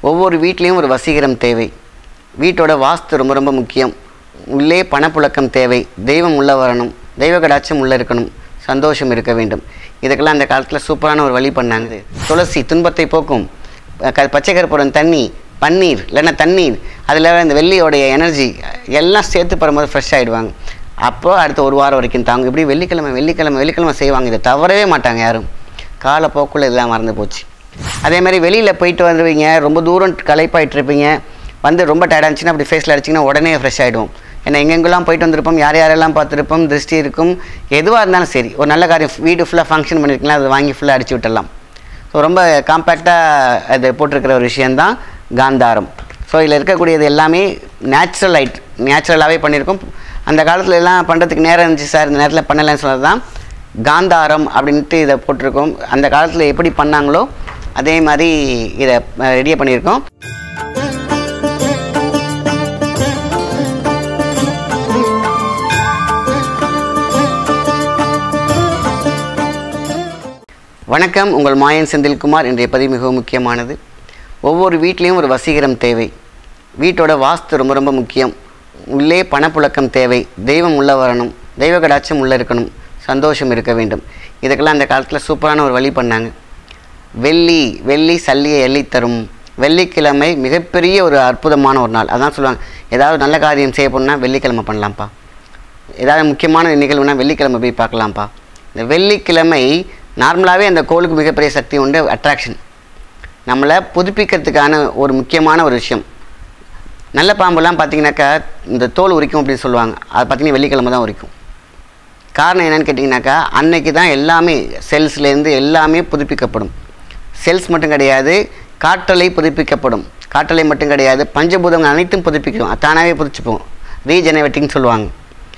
ஒவ்வொரு வீட்லேயும் ஒரு வசீகரம் தேவை வீட்டோட வாஸ்து ரொம்ப ரொம்ப முக்கியம் உள்ளே பணப்புழக்கம் தேவை தெய்வம் உள்ள வரணும் தெய்வ கடாட்சம் உள்ளே இருக்கணும் சந்தோஷம் இருக்க வேண்டும் இதுக்கெல்லாம் அந்த காலத்தில் சூப்பரான ஒரு வழி பண்ணாங்க துளசி துன்பத்தை போக்கும் க பச்சை கற்பூரம் தண்ணி பன்னீர் இல்லைன்னா தண்ணீர் அதில் இந்த வெள்ளியோடைய எனர்ஜி எல்லாம் சேர்த்து பரும்போது ஃப்ரெஷ் ஆகிடுவாங்க அப்போ அடுத்த ஒரு வாரம் வரைக்கும் தாங்க இப்படி வெள்ளிக்கிழமை வெள்ளிக்கிழமை வெள்ளிக்கிழமை செய்வாங்க இதை தவறவே மாட்டாங்க யாரும் காலப்போக்கில் இதெல்லாம் மறந்து போச்சு அதே மாதிரி வெளியில் போயிட்டு வந்துடுவீங்க ரொம்ப தூரம் களைப்பாயிட்டு இருப்பீங்க வந்து ரொம்ப டயர்டாக இருந்துச்சுன்னா அப்படி ஃபேஸில் அடிச்சிங்கன்னா உடனே ஃப்ரெஷ் ஆகிடும் ஏன்னா எங்கெங்கெல்லாம் போயிட்டு வந்திருப்போம் யார் யாரெல்லாம் பார்த்துருப்போம் திருஷ்டி இருக்கும் எதுவாக இருந்தாலும் சரி ஒரு நல்ல காரியம் வீடு ஃபுல்லாக ஃபங்க்ஷன் பண்ணியிருக்கீங்களா அதை வாங்கி ஃபுல்லாக அடிச்சு விட்டுடலாம் ஸோ ரொம்ப காம்பேக்டாக அது போட்டிருக்கிற ஒரு விஷயந்தான் காந்தாரம் ஸோ இதில் இருக்கக்கூடியது எல்லாமே நேச்சுரல் ஐட் நேச்சுரலாகவே பண்ணியிருக்கோம் அந்த காலத்தில் எல்லாம் பண்ணுறதுக்கு நேரம் இருந்துச்சு சார் இந்த நேரத்தில் பண்ணலைன்னு சொன்னது தான் காந்தாரம் அப்படின்ட்டு இதை போட்டிருக்கோம் அந்த காலத்தில் எப்படி பண்ணாங்களோ அதே மாதிரி இதை ரெடியாக பண்ணியிருக்கோம் வணக்கம் உங்கள் மாயன் செந்தில்குமார் இன்றைய பதிவு மிகவும் முக்கியமானது ஒவ்வொரு வீட்லேயும் ஒரு வசீகரம் தேவை வீட்டோட வாஸ்து ரொம்ப ரொம்ப முக்கியம் உள்ளே பணப்புழக்கம் தேவை தெய்வம் உள்ள வரணும் தெய்வ கடாட்சம் உள்ளே இருக்கணும் சந்தோஷம் இருக்க வேண்டும் இதுக்கெல்லாம் அந்த காலத்தில் சூப்பரான ஒரு வழி பண்ணாங்க வெள்ளி வெள்ளி சல்லியை எள்ளி தரும் வெள்ளிக்கிழமை மிகப்பெரிய ஒரு அற்புதமான ஒரு நாள் அதான் சொல்லுவாங்க ஏதாவது நல்ல காரியம் செய்ய போனால் வெள்ளிக்கிழமை பண்ணலாம்ப்பா ஏதாவது முக்கியமான நிகழ்வுனா வெள்ளிக்கிழமை போய் பார்க்கலாம்ப்பா இந்த வெள்ளிக்கிழமை நார்மலாகவே அந்த கோளுக்கு மிகப்பெரிய சக்தி உண்டு அட்ராக்ஷன் நம்மளை புதுப்பிக்கிறதுக்கான ஒரு முக்கியமான ஒரு விஷயம் நல்ல பாம்புலாம் பார்த்தீங்கன்னாக்கா இந்த தோல் உரிக்கும் அப்படின்னு சொல்லுவாங்க அது பார்த்தீங்கன்னா வெள்ளிக்கிழமை தான் உரிக்கும் காரணம் என்னன்னு கேட்டிங்கனாக்கா அன்னைக்கு தான் எல்லாமே செல்ஸ்லேருந்து எல்லாமே புதுப்பிக்கப்படும் செல்ஸ் மட்டும் கிடையாது காற்றலை புதுப்பிக்கப்படும் காற்றலை மட்டும் கிடையாது பஞ்சபூதங்கள் அனைத்தும் புதுப்பிக்கும் தானாகவே புதுப்பிச்சுப்போம் ரீஜெனரேட்டிங் சொல்லுவாங்க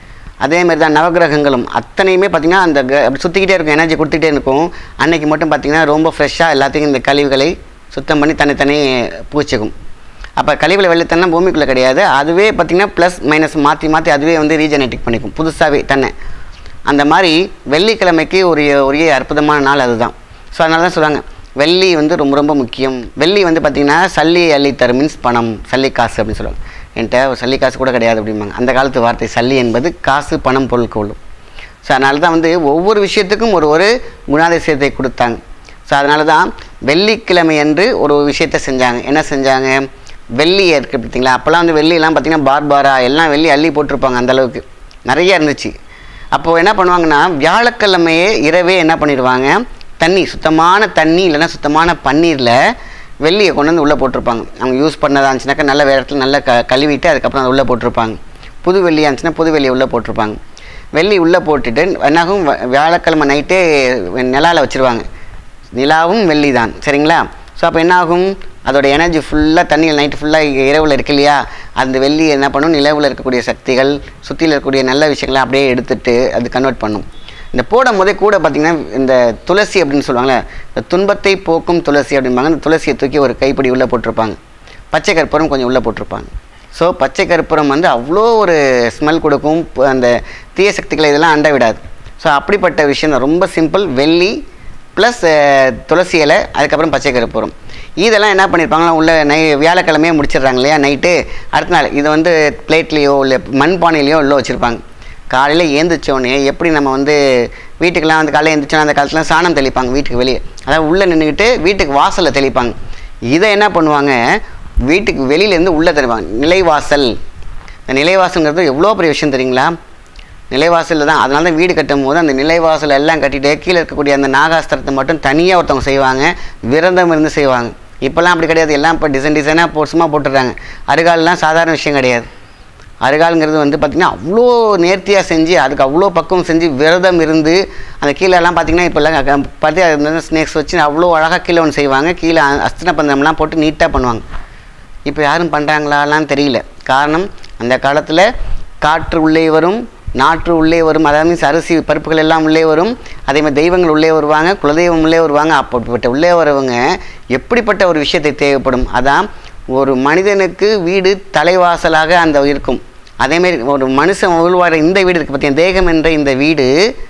அதே மாதிரி தான் நவகிரகங்களும் அத்தனையுமே பார்த்திங்கன்னா அந்த க- அப்படி சுற்றிக்கிட்டே இருக்கும் எனர்ஜி கொடுத்துக்கிட்டே இருக்கும் அன்னைக்கு மட்டும் பார்த்திங்கன்னா ரொம்ப ஃப்ரெஷ்ஷாக எல்லாத்தையும் இந்த கழிவுகளை சுத்தம் பண்ணி தன்னைத்தானே பூச்சிக்கும் அப்போ கழிவுகளை வெள்ளத்தன்னா பூமிக்குள்ளே கிடையாது அதுவே பார்த்திங்கன்னா ப்ளஸ் மைனஸ் மாற்றி மாற்றி அதுவே வந்து ரீஜெனேட்டிக் பண்ணிக்கும் புதுசாகவே தன்னை அந்த மாதிரி வெள்ளிக்கிழமைக்கு ஒரு ஒரு அற்புதமான நாள் அதுதான் ஸோ அதனால தான் சொல்கிறாங்க வெள்ளி வந்து ரொம்ப ரொம்ப முக்கியம் வெள்ளி வந்து பார்த்திங்கன்னா சல்லி அள்ளி தரும் மீன்ஸ் பணம் சல்லி காசு அப்படின்னு சொல்லுவாங்க என்கிட்ட ஒரு சல்லி காசு கூட கிடையாது அப்படிம்பாங்க அந்த காலத்து வார்த்தை சல்லி என்பது காசு பணம் பொருள் கொள்ளும் ஸோ அதனால தான் வந்து ஒவ்வொரு விஷயத்துக்கும் ஒரு ஒரு குணாதிசயத்தை கொடுத்தாங்க ஸோ அதனால தான் வெள்ளிக்கிழமை அன்று ஒரு விஷயத்தை செஞ்சாங்க என்ன செஞ்சாங்க வெள்ளி இருக்குது பார்த்தீங்களா அப்போல்லாம் வந்து வெள்ளியெல்லாம் பார்த்தீங்கன்னா பார்பாரா எல்லாம் வெள்ளி அள்ளி போட்டிருப்பாங்க அந்த அளவுக்கு நிறைய இருந்துச்சு அப்போது என்ன பண்ணுவாங்கன்னா வியாழக்கிழமையே இரவே என்ன பண்ணிடுவாங்க தண்ணி சுத்தமான தண்ணி இல்லைன்னா சுத்தமான பன்னீரில் வெள்ளியை கொண்டு வந்து உள்ளே போட்டிருப்பாங்க அவங்க யூஸ் பண்ணதா இருந்துச்சுனாக்கா நல்ல வேறு இடத்துல நல்லா க கழுவிட்டு அதுக்கப்புறம் அதை உள்ளே போட்டிருப்பாங்க புது வெள்ளியாக இருந்துச்சுன்னா புது வெள்ளியை உள்ளே போட்டிருப்பாங்க வெள்ளி உள்ளே போட்டுட்டு என்னாகும் வ- வியாழக்கிழமை நைட்டே நிலாவில் வச்சுருவாங்க நிலாவும் வெள்ளி தான் சரிங்களா ஸோ அப்போ என்னாகும் அதோட எனர்ஜி ஃபுல்லாக தண்ணியில் நைட்டு ஃபுல்லாக இரவில் இருக்கு இல்லையா அந்த வெள்ளி என்ன பண்ணும் நிலவில் இருக்கக்கூடிய சக்திகள் சுற்றியில் இருக்கக்கூடிய நல்ல விஷயங்களை அப்படியே எடுத்துட்டு அது கன்வெர்ட் பண்ணும் இந்த போடும் போதே கூட பார்த்திங்கன்னா இந்த துளசி அப்படின்னு சொல்லுவாங்கள்ல இந்த துன்பத்தை போக்கும் துளசி அப்படிம்பாங்க அந்த துளசியை தூக்கி ஒரு கைப்பிடி உள்ளே போட்டிருப்பாங்க பச்சை கற்பூரம் கொஞ்சம் உள்ளே போட்டிருப்பாங்க ஸோ பச்சை கற்பூரம் வந்து அவ்வளோ ஒரு ஸ்மெல் கொடுக்கும் ப- அந்த தீய சக்திகளை இதெல்லாம் அண்ட விடாது ஸோ அப்படிப்பட்ட விஷயம் தான் ரொம்ப சிம்பிள் வெள்ளி ப்ளஸ் துளசி இலை அதுக்கப்புறம் பச்சை கற்பூரம் இதெல்லாம் என்ன பண்ணியிருப்பாங்கன்னா உள்ள நை வியாழக்கிழமையே முடிச்சிடுறாங்க இல்லையா நைட்டு அடுத்த நாள் இதை வந்து பிளேட்லேயோ இல்லை மண்பானையிலையோ உள்ள வச்சுருப்பாங்க காலையில் ஏந்திரிச்சோடனே எப்படி நம்ம வந்து வீட்டுக்கெல்லாம் வந்து காலையில் எழுந்திரிச்சோன்னா அந்த காலத்துலாம் சாணம் தெளிப்பாங்க வீட்டுக்கு வெளியே அதாவது உள்ளே நின்றுக்கிட்டு வீட்டுக்கு வாசலில் தெளிப்பாங்க இதை என்ன பண்ணுவாங்க வீட்டுக்கு வெளியிலேருந்து உள்ளே தெளிப்பாங்க நிலைவாசல் இந்த நிலைவாசல்ங்கிறது எவ்வளோ பெரிய விஷயம் தெரியுங்களா நிலைவாசலில் தான் அதனால தான் வீடு கட்டும் போது அந்த நிலைவாசல் எல்லாம் கட்டிட்டு கீழே இருக்கக்கூடிய அந்த நாகாஸ்திரத்தை மட்டும் தனியாக ஒருத்தவங்க செய்வாங்க விரதம் இருந்து செய்வாங்க இப்போல்லாம் அப்படி கிடையாது எல்லாம் இப்போ டிசைன் டிசைனாக போட்ஸுமாக போட்டுடுறாங்க அருகால்லாம் சாதாரண விஷயம் கிடையாது அருகாலுங்கிறது வந்து பார்த்திங்கன்னா அவ்வளோ நேர்த்தியாக செஞ்சு அதுக்கு அவ்வளோ பக்குவம் செஞ்சு விரதம் இருந்து அந்த கீழே எல்லாம் பார்த்திங்கன்னா இப்போல்லாம் பார்த்து அது ஸ்னேக்ஸ் வச்சு அவ்வளோ அழகாக கீழே ஒன்று செய்வாங்க கீழே அஸ்தின பந்தம்லாம் போட்டு நீட்டாக பண்ணுவாங்க இப்போ யாரும் பண்ணுறாங்களாலாம் தெரியல காரணம் அந்த காலத்தில் காற்று உள்ளே வரும் நாற்று உள்ளே வரும் அதாவது மீன்ஸ் அரிசி பருப்புகள் எல்லாம் உள்ளே வரும் அதே மாதிரி தெய்வங்கள் உள்ளே வருவாங்க குலதெய்வம் உள்ளே வருவாங்க அப்படிப்பட்ட உள்ளே வரவங்க எப்படிப்பட்ட ஒரு விஷயத்தை தேவைப்படும் அதான் ஒரு மனிதனுக்கு வீடு தலைவாசலாக அந்த இருக்கும் அதேமாரி ஒரு மனுஷன் உள்வார இந்த வீடு இருக்குது பார்த்தீங்கன்னா தேகம் என்ற இந்த வீடு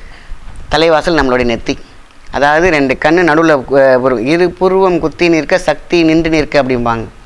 தலைவாசல் நம்மளுடைய நெத்தி அதாவது ரெண்டு கண்ணு நடுவில் ஒரு இரு புருவம் குத்தி நிற்க சக்தி நின்று நிற்க அப்படிம்பாங்க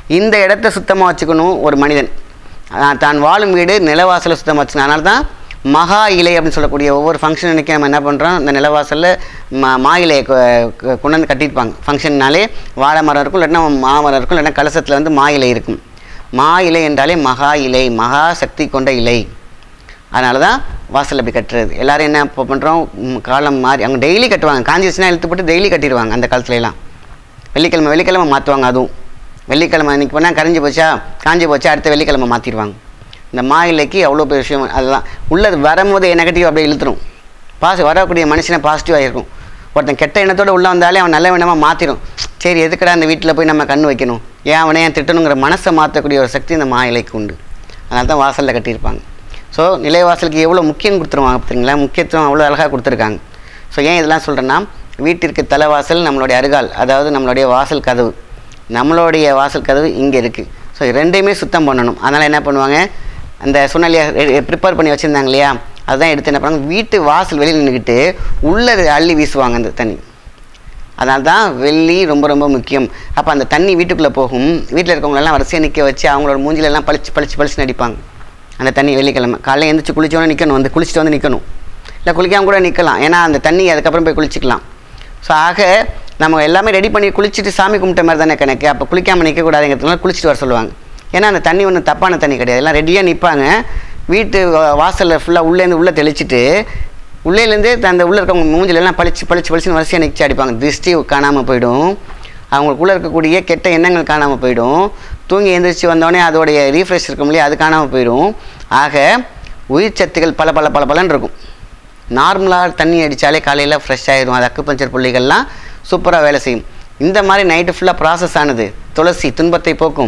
இந்த இடத்த சுத்தமாக வச்சுக்கணும் ஒரு மனிதன் ஆஹ் தான் வாழும் வீடு நிலவாசலை சுத்தமாக வச்சுக்கணும் அதனால தான் மகா இலை அப்படின்னு சொல்லக்கூடிய ஒவ்வொரு ஃபங்க்ஷன் அன்றைக்கி நம்ம என்ன பண்ணுறோம் இந்த நிலவாசலில் மா மா இலையை கொ- கொ- கொண்டு வந்து கட்டியிருப்பாங்க ஃபங்க்ஷன்னாலே வாழை மரம் இருக்கும் இல்லைன்னா மாமரம் இருக்கும் இல்லைன்னா கலசத்தில் வந்து மா இலை இருக்கும் மா இலை என்றாலே மகா இலை மகா சக்தி கொண்ட இலை அதனால தான் வாசல் அப்படி கட்டுறது எல்லாரும் என்ன இப்போ பண்ணுறோம் காலம் மாறி அவங்க டெய்லி கட்டுவாங்க காஞ்சிச்சுன்னா இழுத்து போட்டு டெய்லி கட்டிடுவாங்க அந்த காலத்துல எல்லாம் வெள்ளிக்கிழமை வெள்ளிக்கிழமை மாற்றுவாங்க அதுவும் வெள்ளிக்கிழமை இன்னைக்கு பண்ணால் கரைஞ்சி போச்சா காஞ்சி போச்சா அடுத்த வெள்ளிக்கிழமை மாற்றிடுவாங்க இந்த மா இலைக்கு அவ்வளோ பெரிய விஷயம் அதுதான் உள்ளது வரும்போது நெகட்டிவ் அப்படியே இழுத்துரும் பாசி வரக்கூடிய மனுஷனை பாசிட்டிவாக இருக்கும் ஒருத்தன் கெட்ட எண்ணத்தோடு உள்ளே வந்தாலே அவன் நல்ல எண்ணமாக மாற்றிடும் சரி எதுக்குடா அந்த வீட்டில் போய் நம்ம கண்ணு வைக்கணும் ஏன் அவனை ஏன் திட்டணுங்கிற மனசை மாற்றக்கூடிய ஒரு சக்தி இந்த மா இலைக்கு உண்டு அதனால தான் வாசலில் கட்டியிருப்பாங்க ஸோ நிலைவாசலுக்கு எவ்வளோ முக்கியம் கொடுத்துருவாங்க பார்த்தீங்களா முக்கியத்துவம் அவ்வளோ அழகாக கொடுத்துருக்காங்க ஸோ ஏன் இதெல்லாம் சொல்கிறேன்னா வீட்டிற்கு தலைவாசல் நம்மளுடைய அருகால் அதாவது நம்மளுடைய வாசல் கதவு நம்மளுடைய வாசல் கதவு இங்கே இருக்குது ஸோ ரெண்டையுமே சுத்தம் பண்ணணும் அதனால் என்ன பண்ணுவாங்க அந்த சுனலியா ப்ரிப்பேர் பண்ணி வச்சுருந்தாங்க இல்லையா அதுதான் எடுத்து என்ன பண்ணுவாங்க வீட்டு வாசல் வெளியில் நின்றுக்கிட்டு உள்ளே அள்ளி வீசுவாங்க அந்த தண்ணி அதனால தான் வெள்ளி ரொம்ப ரொம்ப முக்கியம் அப்போ அந்த தண்ணி வீட்டுக்குள்ளே போகும் வீட்டில் இருக்கவங்களெல்லாம் வரிசையாக நிற்க வச்சு அவங்களோட மூஞ்சில எல்லாம் பளிச்சு பளிச்சு பளிச்சு நடிப்பாங்க அந்த தண்ணி வெள்ளிக்கிழமை காலையில் எழுந்திரிச்சு குளிச்சோன்னே நிற்கணும் வந்து குளிச்சுட்டு வந்து நிற்கணும் இல்லை குளிக்காம கூட நிற்கலாம் ஏன்னா அந்த தண்ணி அதுக்கப்புறம் போய் குளிச்சுக்கலாம் ஸோ ஆக நம்ம எல்லாமே ரெடி பண்ணி குளிச்சுட்டு சாமி கும்பிட்ட மாதிரி தானே கணக்கு அப்போ குளிக்காமல் நிற்கக்கூடாதுங்கிறதுனால குளிச்சுட்டு வர சொல்லுவாங்க ஏன்னா அந்த தண்ணி ஒன்றும் தப்பான தண்ணி கிடையாது எல்லாம் ரெடியாக நிற்பாங்க வீட்டு வா- வாசல்ல ஃபுல்லாக உள்ளேருந்து உள்ளே தெளிச்சிட்டு உள்ளேலேருந்தே அந்த உள்ளே இருக்கவங்க மூஞ்சில எல்லாம் பளிச்சு பளிச்சு பளிச்சுன்னு வரிசையாக நிற்க அடிப்பாங்க திருஷ்டி காணாமல் போயிடும் அவங்களுக்குள்ளே இருக்கக்கூடிய கெட்ட எண்ணங்கள் காணாமல் போயிடும் தூங்கி எந்திரிச்சு வந்தோடனே அதோடைய ரீஃப்ரெஷ் இருக்கும் இல்லையா அது காணாமல் போயிடும் ஆக உயிர் சத்துக்கள் பல பல பல பலன்னு இருக்கும் நார்மலாக தண்ணி அடித்தாலே காலையில் ஃப்ரெஷ் ஆயிடும் அது அக்குப்பஞ்சர் புள்ளிகள்லாம் சூப்பராக வேலை செய்யும் இந்த மாதிரி நைட்டு ஃபுல்லாக ப்ராசஸ் ஆனது துளசி துன்பத்தை போக்கும்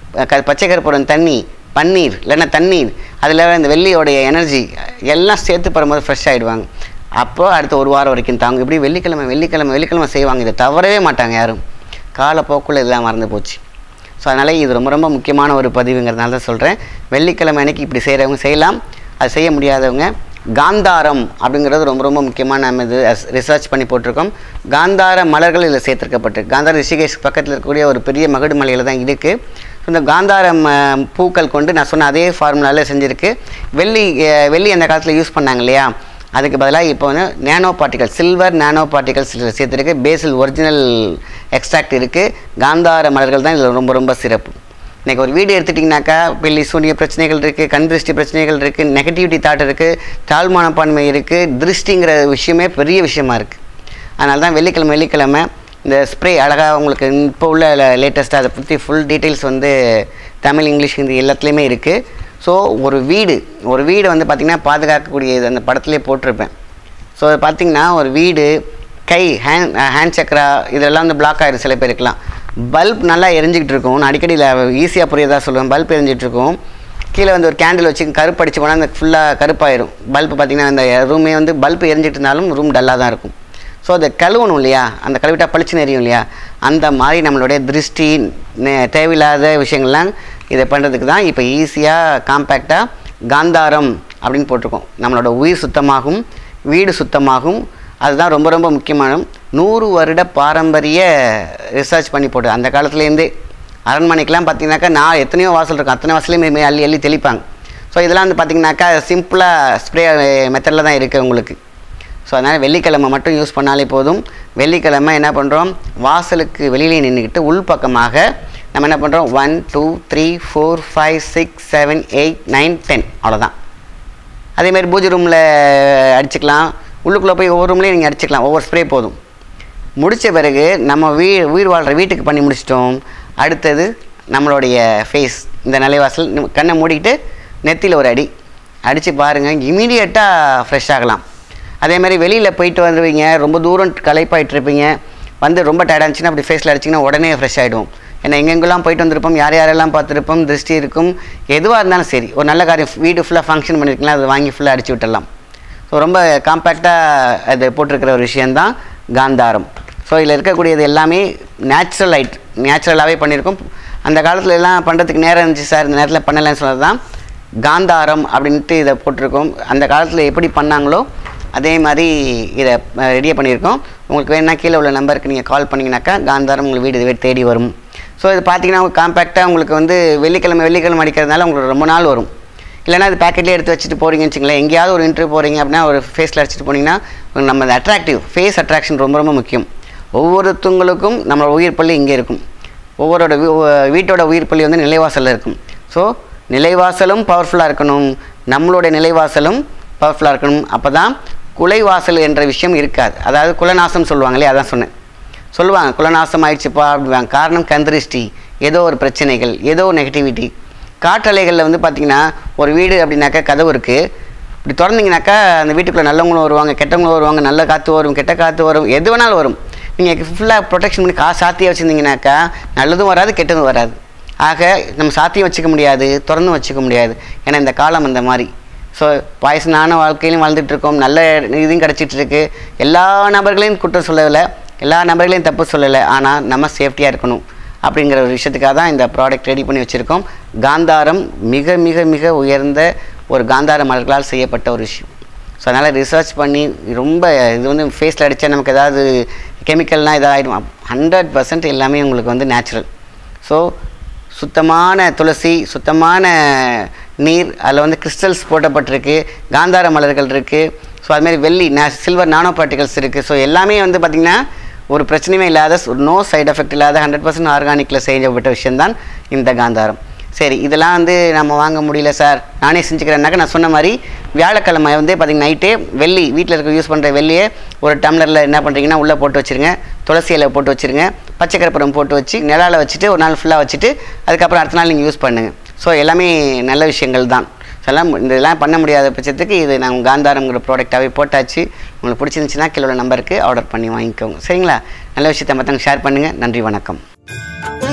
க பச்சை கருப்புடன் தண்ணி பன்னீர் இல்லைன்னா தண்ணீர் அதில் இந்த வெள்ளியோடைய எனர்ஜி எல்லாம் சேர்த்து பரும்போது ஃப்ரெஷ் ஆகிடுவாங்க அப்போ அடுத்த ஒரு வாரம் வரைக்கும் தாங்க இப்படி வெள்ளிக்கிழமை வெள்ளிக்கிழமை வெள்ளிக்கிழமை செய்வாங்க இதை தவறவே மாட்டாங்க யாரும் காலப்போக்குள்ள இதெல்லாம் மறந்து போச்சு ஸோ அதனால் இது ரொம்ப ரொம்ப முக்கியமான ஒரு பதிவுங்கிறதுனால தான் சொல்கிறேன் வெள்ளிக்கிழமை அன்னைக்கு இப்படி செய்கிறவங்க செய்யலாம் அது செய்ய முடியாதவங்க காந்தாரம் அப்படிங்கிறது ரொம்ப ரொம்ப முக்கியமான நம்ம இது ரிசர்ச் பண்ணி போட்டிருக்கோம் காந்தார மலர்கள் இதில் சேர்த்துருக்கப்பட்டிருக்கு காந்தார ரிஷிகேஷ் பக்கத்தில் இருக்கக்கூடிய ஒரு பெரிய மகுடு மலையில் தான் இருக்குது இந்த காந்தாரம் அஹ், பூக்கள் கொண்டு நான் சொன்ன அதே ஃபார்முலாவில் செஞ்சுருக்கு வெள்ளி அஹ், வெள்ளி அந்த காலத்தில் யூஸ் பண்ணாங்க இல்லையா அதுக்கு பதிலாக இப்போ வந்து nano particle silver nano particles சேர்த்துருக்கு பேசில் ஒரிஜினல் எக்ஸ்ட்ராக்ட் இருக்குது காந்தார மலர்கள் தான் இதில் ரொம்ப ரொம்ப சிறப்பு இன்றைக்கி ஒரு வீடு எடுத்துட்டிங்கனாக்கா வெள்ளி சூனிய பிரச்சனைகள் இருக்குது கண் திருஷ்டி பிரச்சனைகள் இருக்குது நெகட்டிவிட்டி தாட் இருக்குது தாழ்மானப்பான்மை இருக்குது திருஷ்டிங்கிற விஷயமே பெரிய விஷயமா இருக்குது அதனால தான் வெள்ளிக்கிழமை வெள்ளிக்கிழமை இந்த ஸ்ப்ரே அழகாக உங்களுக்கு இப்போ உள்ள லேட்டஸ்ட்டாக அதை பற்றி ஃபுல் டீட்டெயில்ஸ் வந்து தமிழ் இங்கிலீஷ் ஹிந்தி எல்லாத்துலேயுமே இருக்குது ஸோ ஒரு வீடு ஒரு வீடு வந்து பார்த்திங்கன்னா பாதுகாக்கக்கூடிய இது அந்த படத்துலேயே போட்டிருப்பேன் ஸோ பார்த்தீங்கன்னா ஒரு வீடு கை ஹேண்ட் ஹேண்ட் சக்கரா இதெல்லாம் வந்து பிளாக் ஆகிடும் சில பேருக்குலாம் பல்ப் நல்லா எரிஞ்சிக்கிட்டு இருக்கும் நான் அடிக்கடி ஈஸியாக புரியதா சொல்லுவேன் பல்ப் எரிஞ்சிட்டு இருக்கும் கீழே வந்து ஒரு கேண்டில் வச்சு கருப்பு அடிச்சு போனால் அந்த ஃபுல்லாக கருப்பாயிரும் பல்ப் பார்த்தீங்கன்னா அந்த ரூமே வந்து பல்ப் எரிஞ்சிட்டு இருந்தாலும் ரூம் டல்லாக தான் இருக்கும் ஸோ அதை கழுவணும் இல்லையா அந்த கழுவிட்டா பளிச்சுன்னு எரியும் இல்லையா அந்த மாதிரி நம்மளுடைய திருஷ்டி நே- தேவையில்லாத விஷயங்கள்லாம் இதை பண்ணுறதுக்கு தான் இப்போ ஈஸியாக காம்பேக்டாக காந்தாரம் அப்படின்னு போட்டிருக்கோம் நம்மளோட உயிர் சுத்தமாகும் வீடு சுத்தமாகும் அதுதான் ரொம்ப ரொம்ப முக்கியமான நூறு வருட பாரம்பரிய ரிசர்ச் பண்ணி போட்டு அந்த காலத்துலேருந்தே அரண்மனைக்கெலாம் பார்த்தீங்கன்னாக்கா நான் எத்தனையோ வாசல் இருக்கும் அத்தனை வாசலையும் மே- அள்ளி அள்ளி தெளிப்பாங்க ஸோ இதெல்லாம் வந்து பார்த்தீங்கன்னாக்கா சிம்பிளாக ஸ்ப்ரே மெத்தடில் தான் இருக்குது உங்களுக்கு ஸோ அதனால் வெள்ளிக்கிழமை மட்டும் யூஸ் பண்ணாலே போதும் வெள்ளிக்கிழமை என்ன பண்ணுறோம் வாசலுக்கு வெளியிலே நின்றுக்கிட்டு உள்பக்கமாக நம்ம என்ன பண்ணுறோம் one two three four five six seven eight nine ten அவ்வளோதான் அதேமாதிரி பூஜை ரூமில் அடிச்சுக்கலாம் உள்ளுக்குள்ளே போய் ஒவ்வொரு ரூம்லேயும் நீங்கள் அடிச்சுக்கலாம் ஒவ்வொரு ஸ்ப்ரே போதும் முடித்த பிறகு நம்ம வீ உயிர் வாழ்கிற வீட்டுக்கு பண்ணி முடிச்சிட்டோம் அடுத்தது நம்மளுடைய ஃபேஸ் இந்த நிலைவாசல் நம்ம கண்ணை மூடிக்கிட்டு நெத்தியில் ஒரு அடி அடித்து பாருங்கள் இமீடியட்டாக ஃப்ரெஷ் ஆகலாம் அதே மாதிரி வெளியில் போயிட்டு வந்துடுவீங்க ரொம்ப தூரம் களைப்பாயிட்டு இருப்பீங்க வந்து ரொம்ப டயர்டாக இருந்துச்சுன்னா அப்படி ஃபேஸில் அடிச்சிங்கன்னா உடனே ஃப்ரெஷ் ஆகிடும் ஏன்னா எங்கெங்கெல்லாம் போயிட்டு வந்திருப்போம் யார் யாரெல்லாம் பார்த்துருப்போம் திருஷ்டி இருக்கும் எதுவாக இருந்தாலும் சரி ஒரு நல்ல காரியம் வீடு ஃபுல்லாக ஃபங்க்ஷன் பண்ணியிருக்கலாம் அதை வாங்கி ஃபுல்லாக அடிச்சு விட்டுடலாம் ஸோ ரொம்ப காம்பேக்டாக அது போட்டிருக்கிற ஒரு விஷயந்தான் காந்தாரம் ஸோ இதில் இருக்கக்கூடியது எல்லாமே நேச்சுரல் லைட் நேச்சுரலாகவே பண்ணியிருக்கோம் அந்த காலத்துல எல்லாம் பண்ணுறதுக்கு நேரம் இருந்துச்சு சார் இந்த நேரத்தில் பண்ணலைன்னு சொன்னது தான் காந்தாரம் அப்படின்ட்டு இதை போட்டிருக்கோம் அந்த காலத்தில் எப்படி பண்ணாங்களோ அதே மாதிரி இதை ரெடியாக பண்ணியிருக்கோம் உங்களுக்கு வேணும்னா கீழே உள்ள நம்பருக்கு நீங்கள் கால் பண்ணிங்கனாக்கா காந்தாரம் உங்கள் வீடு இதுவே தேடி வரும் ஸோ இது பார்த்தீங்கன்னா காம்பேக்டாக உங்களுக்கு வந்து வெள்ளிக்கிழமை வெள்ளிக்கிழமை அடிக்கிறதுனால உங்களுக்கு ரொம்ப நாள் வரும் இல்லைனா அது பேக்கெட்லேயே எடுத்து வச்சுட்டு போகிறீங்கன்னு வச்சுங்களேன் எங்கேயாவது ஒரு இன்டர்வியூ போகிறீங்க அப்படின்னா ஒரு ஃபேஸில் அடிச்சுட்டு போனீங்கன்னா உங்களுக்கு நம்ம அட்ராக்டிவ் ஃபேஸ் அட்ராக்ஷன் ரொம்ப ரொம்ப முக்கியம் ஒவ்வொருத்தவங்களுக்கும் நம்ம உயிர் பள்ளி இங்கே இருக்கும் ஒவ்வொருட வீ- ஒ- வீட்டோட உயிர் பள்ளி வந்து நிலைவாசலில் இருக்கும் ஸோ நிலைவாசலும் பவர்ஃபுல்லாக இருக்கணும் நம்மளுடைய நிலைவாசலும் பவர்ஃபுல்லாக இருக்கணும் அப்போ தான் குலைவாசல் என்ற விஷயம் இருக்காது அதாவது குலநாசம் சொல்லுவாங்க இல்லையா அதான் சொன்னேன் சொல்லுவாங்க குலநாசம் ஆயிடுச்சுப்பா அப்படிவாங்க காரணம் கந்திருஷ்டி ஏதோ ஒரு பிரச்சனைகள் ஏதோ ஒரு நெகட்டிவிட்டி காற்றலைகளில் வந்து பார்த்திங்கன்னா ஒரு வீடு அப்படின்னாக்கா கதவு இருக்குது இப்படி திறந்தீங்கனாக்கா அந்த வீட்டுக்குள்ளே நல்லவங்களும் வருவாங்க கெட்டவங்களும் வருவாங்க நல்ல காற்று வரும் கெட்ட காற்று வரும் எது வேணாலும் வரும் நீங்கள் ஃபுல்லாக ப்ரொடெக்ஷன் பண்ணி கா சாத்தியாக வச்சுருந்தீங்கனாக்கா நல்லதும் வராது கெட்டதும் வராது ஆக நம்ம சாத்தியம் வச்சுக்க முடியாது திறந்தும் வச்சுக்க முடியாது ஏன்னா இந்த காலம் அந்த மாதிரி ஸோ பாயசனான வாழ்க்கையிலும் வாழ்ந்துட்டு இருக்கோம் நல்ல இதுவும் கிடச்சிட்டு இருக்கு எல்லா நபர்களையும் குற்றம் சொல்லலை எல்லா நபர்களையும் தப்பு சொல்லலை ஆனால் நம்ம சேஃப்டியாக இருக்கணும் அப்படிங்கிற ஒரு விஷயத்துக்காக தான் இந்த ப்ராடக்ட் ரெடி பண்ணி வச்சுருக்கோம் காந்தாரம் மிக மிக மிக உயர்ந்த ஒரு காந்தார மலர்களால் செய்யப்பட்ட ஒரு விஷயம் ஸோ அதனால் ரிசர்ச் பண்ணி ரொம்ப இது வந்து ஃபேஸில் அடித்தா நமக்கு ஏதாவது கெமிக்கல்னால் இதாகிடும் ஹண்ட்ரட் பர்சன்ட் எல்லாமே உங்களுக்கு வந்து நேச்சுரல் ஸோ சுத்தமான துளசி சுத்தமான நீர் அதில் வந்து கிறிஸ்டல்ஸ் போட்டப்பட்டிருக்கு காந்தார மலர்கள் இருக்குது ஸோ அதுமாரி வெள்ளி நா சில்வர் நானோ பார்ட்டிகல்ஸ் இருக்குது ஸோ எல்லாமே வந்து பார்த்திங்கன்னா ஒரு பிரச்சனையுமே இல்லாத ஒரு நோ சைடு எஃபெக்ட் இல்லாத ஹண்ட்ரட் பர்சன்ட் ஆர்கானிக்கில் செய்யப்பட்ட விஷயம்தான் இந்த காந்தாரம் சரி இதெல்லாம் வந்து நம்ம வாங்க முடியல சார் நானே செஞ்சுக்கிறேன்னாக்க நான் சொன்ன மாதிரி வியாழக்கிழமை வந்து பார்த்திங்கன்னா நைட்டே வெள்ளி வீட்டில் இருக்க யூஸ் பண்ணுற வெள்ளியே ஒரு டம்ளரில் என்ன பண்ணுறீங்கன்னா உள்ளே போட்டு வச்சுருங்க துளசி இலை போட்டு வச்சுருங்க பச்சை கற்பூரம் போட்டு வச்சு நிலால வச்சுட்டு ஒரு நாள் ஃபுல்லாக வச்சுட்டு அதுக்கப்புறம் அடுத்த நாள் நீங்கள் யூஸ் பண்ணுங்கள் ஸோ எல்லாமே நல்ல விஷயங்கள் தான் ஸோ எல்லாம் இந்த இதெல்லாம் பண்ண முடியாத பட்சத்துக்கு இது நாங்கள் காந்தாரங்கிற ப்ராடக்டாகவே போட்டாச்சு உங்களுக்கு பிடிச்சிருந்துச்சுன்னா கீழே உள்ள நம்பருக்கு ஆர்டர் பண்ணி வாங்கிக்கோங்க சரிங்களா நல்ல விஷயத்தை மற்றவங்க ஷேர் பண்ணுங்கள் நன்றி வணக்கம்